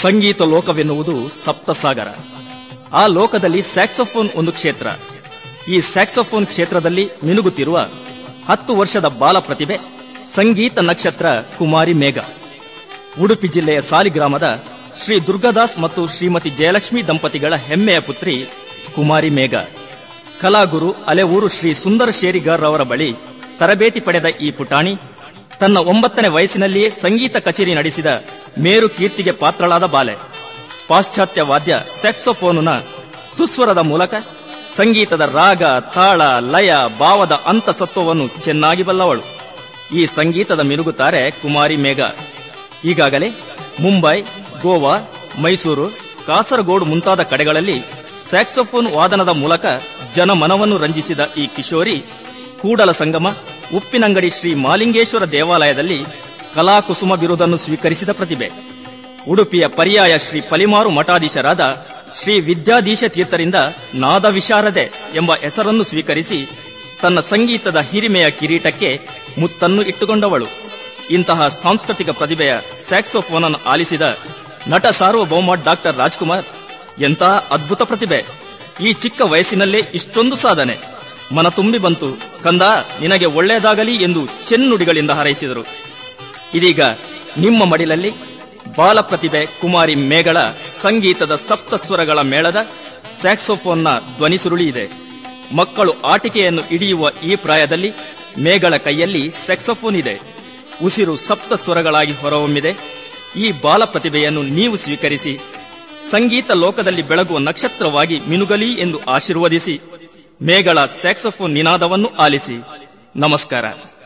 ಸಂಗೀತ ಲೋಕವೆನ್ನುವುದು ಸಪ್ತಸಾಗರ ಆ ಲೋಕದಲ್ಲಿ ಸ್ಯಾಕ್ಸೋಫೋನ್ ಒಂದು ಕ್ಷೇತ್ರ ಈ ಸ್ಯಾಕ್ಸೋಫೋನ್ ಕ್ಷೇತ್ರದಲ್ಲಿ ಮಿನುಗುತ್ತಿರುವ ಹತ್ತು ವರ್ಷದ ಬಾಲ ಪ್ರತಿಭೆ ಸಂಗೀತ ನಕ್ಷತ್ರ ಕುಮಾರಿ ಮೇಘ ಉಡುಪಿ ಜಿಲ್ಲೆಯ ಸಾಲಿಗ್ರಾಮದ ಶ್ರೀ ದುರ್ಗಾದಾಸ್ ಮತ್ತು ಶ್ರೀಮತಿ ಜಯಲಕ್ಷ್ಮಿ ದಂಪತಿಗಳ ಹೆಮ್ಮೆಯ ಪುತ್ರಿ ಕುಮಾರಿ ಮೇಘ ಕಲಾಗುರು ಅಲೆಊರು ಶ್ರೀ ಸುಂದರ ಶೇರಿಗಾರ್ ಅವರ ಬಳಿ ತರಬೇತಿ ಪಡೆದ ಈ ಪುಟಾಣಿ ತನ್ನ ಒಂಬತ್ತನೇ ವಯಸ್ಸಿನಲ್ಲಿಯೇ ಸಂಗೀತ ಕಚೇರಿ ನಡೆಸಿದ ಮೇರು ಕೀರ್ತಿಗೆ ಪಾತ್ರಳಾದ ಬಾಲೆ ಪಾಶ್ಚಾತ್ಯ ವಾದ್ಯ ಸ್ಯಾಕ್ಸೋಫೋನುನ ಸುಸ್ವರದ ಮೂಲಕ ಸಂಗೀತದ ರಾಗ ತಾಳ ಲಯ ಭಾವದ ಅಂತಸತ್ವವನ್ನು ಚೆನ್ನಾಗಿ ಬಲ್ಲವಳು ಈ ಸಂಗೀತದ ಮಿನುಗುತ್ತಾರೆ ಕುಮಾರಿ ಮೇಘ ಈಗಾಗಲೇ ಮುಂಬೈ ಗೋವಾ ಮೈಸೂರು ಕಾಸರಗೋಡು ಮುಂತಾದ ಕಡೆಗಳಲ್ಲಿ ಸ್ಯಾಕ್ಸೋಫೋನ್ ವಾದನದ ಮೂಲಕ ಜನಮನವನ್ನು ರಂಜಿಸಿದ ಈ ಕಿಶೋರಿ ಕೂಡಲ ಸಂಗಮ ಉಪ್ಪಿನಂಗಡಿ ಶ್ರೀ ಮಾಲಿಂಗೇಶ್ವರ ದೇವಾಲಯದಲ್ಲಿ ಕಲಾಕುಸುಮ ಬಿರುದನ್ನು ಸ್ವೀಕರಿಸಿದ ಪ್ರತಿಭೆ ಉಡುಪಿಯ ಪರ್ಯಾಯ ಶ್ರೀ ಪಲಿಮಾರು ಮಠಾಧೀಶರಾದ ಶ್ರೀ ವಿದ್ಯಾಧೀಶ ತೀರ್ಥರಿಂದ ನಾದ ವಿಶಾರದೆ ಎಂಬ ಹೆಸರನ್ನು ಸ್ವೀಕರಿಸಿ ತನ್ನ ಸಂಗೀತದ ಹಿರಿಮೆಯ ಕಿರೀಟಕ್ಕೆ ಮುತ್ತನ್ನು ಇಟ್ಟುಕೊಂಡವಳು ಇಂತಹ ಸಾಂಸ್ಕೃತಿಕ ಪ್ರತಿಭೆಯ ಸ್ಯಾಕ್ಸೋಫೋನ್ ಅನ್ನು ಆಲಿಸಿದ ನಟ ಸಾರ್ವಭೌಮ ಡಾಕ್ಟರ್ ರಾಜ್ಕುಮಾರ್ ಎಂತಹ ಅದ್ಭುತ ಪ್ರತಿಭೆ ಈ ಚಿಕ್ಕ ವಯಸ್ಸಿನಲ್ಲೇ ಇಷ್ಟೊಂದು ಸಾಧನೆ ಮನ ತುಂಬಿ ಬಂತು ಕಂದ ನಿನಗೆ ಒಳ್ಳೆಯದಾಗಲಿ ಎಂದು ಚೆನ್ನುಡಿಗಳಿಂದ ಹಾರೈಸಿದರು ಇದೀಗ ನಿಮ್ಮ ಮಡಿಲಲ್ಲಿ ಬಾಲ ಪ್ರತಿಭೆ ಕುಮಾರಿ ಮೇಗಳ ಸಂಗೀತದ ಸಪ್ತ ಸ್ವರಗಳ ಮೇಳದ ಸ್ಯಾಕ್ಸೋಫೋನ್ನ ಧ್ವನಿ ಸುರುಳಿ ಇದೆ ಮಕ್ಕಳು ಆಟಿಕೆಯನ್ನು ಹಿಡಿಯುವ ಈ ಪ್ರಾಯದಲ್ಲಿ ಮೇಗಳ ಕೈಯಲ್ಲಿ ಸ್ಯಾಕ್ಸೋಫೋನ್ ಇದೆ ಉಸಿರು ಸಪ್ತ ಸ್ವರಗಳಾಗಿ ಹೊರಹೊಮ್ಮಿದೆ ಈ ಬಾಲ ಪ್ರತಿಭೆಯನ್ನು ನೀವು ಸ್ವೀಕರಿಸಿ ಸಂಗೀತ ಲೋಕದಲ್ಲಿ ಬೆಳಗುವ ನಕ್ಷತ್ರವಾಗಿ ಮಿನುಗಲಿ ಎಂದು ಆಶೀರ್ವದಿಸಿ ಮೇಗಳ ಸ್ಯಾಕ್ಸೋಫೋನ್ ನಿನಾದವನ್ನು ಆಲಿಸಿ ನಮಸ್ಕಾರ